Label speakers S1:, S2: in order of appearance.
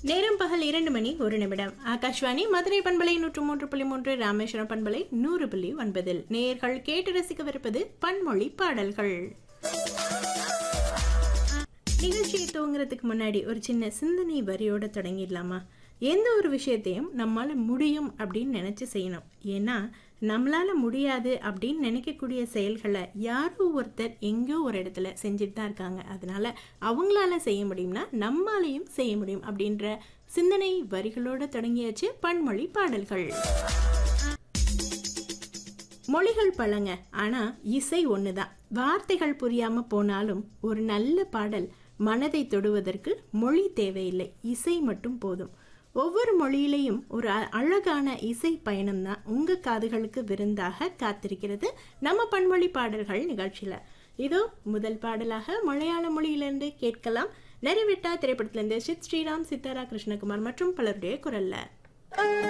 S1: நேரம் பகல் இரண்டு மணி ஒரு நிமிடம் ஆகாஷ்வாணி மதுரை பண்பலை நூற்று மூன்று புள்ளி மூன்று ராமேஸ்வரம் பண்பலை நூறு புள்ளி ஒன்பதில் நேயர்கள் கேட்டு ரசிக்கவிருப்பது பன்மொழி பாடல்கள் நிகழ்ச்சியை துவங்குறதுக்கு முன்னாடி ஒரு சின்ன சிந்தனை வரியோட தொடங்கிடலாமா எந்த ஒரு விஷயத்தையும் நம்மால முடியும் அப்படின்னு நினைச்சு செய்யணும் ஏன்னா நம்மளால முடியாது அப்படின்னு நினைக்கக்கூடிய செயல்களை யாரோ ஒருத்தர் எங்கேயோ ஒரு இடத்துல செஞ்சுட்டு தான் இருக்காங்க அதனால அவங்களால செய்ய முடியும்னா நம்மாலையும் செய்ய முடியும் அப்படின்ற சிந்தனை வரிகளோட தொடங்கியாச்சு பன்மொழி பாடல்கள் மொழிகள் பலங்க ஆனா இசை ஒண்ணுதான் வார்த்தைகள் புரியாம போனாலும் ஒரு நல்ல பாடல் மனதை தொடுவதற்கு மொழி தேவையில்லை இசை மட்டும் போதும் ஒவ்வொரு மொழியிலையும் ஒரு அ- அழகான இசை பயணம் தான் உங்க காதுகளுக்கு விருந்தாக காத்திருக்கிறது நம்ம பன்மொழி பாடல்கள் நிகழ்ச்சியில இதோ முதல் பாடலாக மலையாள மொழியிலிருந்து கேட்கலாம் நிறைவிட்டா திரைப்படத்திலிருந்து சித் ஸ்ரீராம் சித்தாரா கிருஷ்ணகுமார் மற்றும் பலருடைய குரல்ல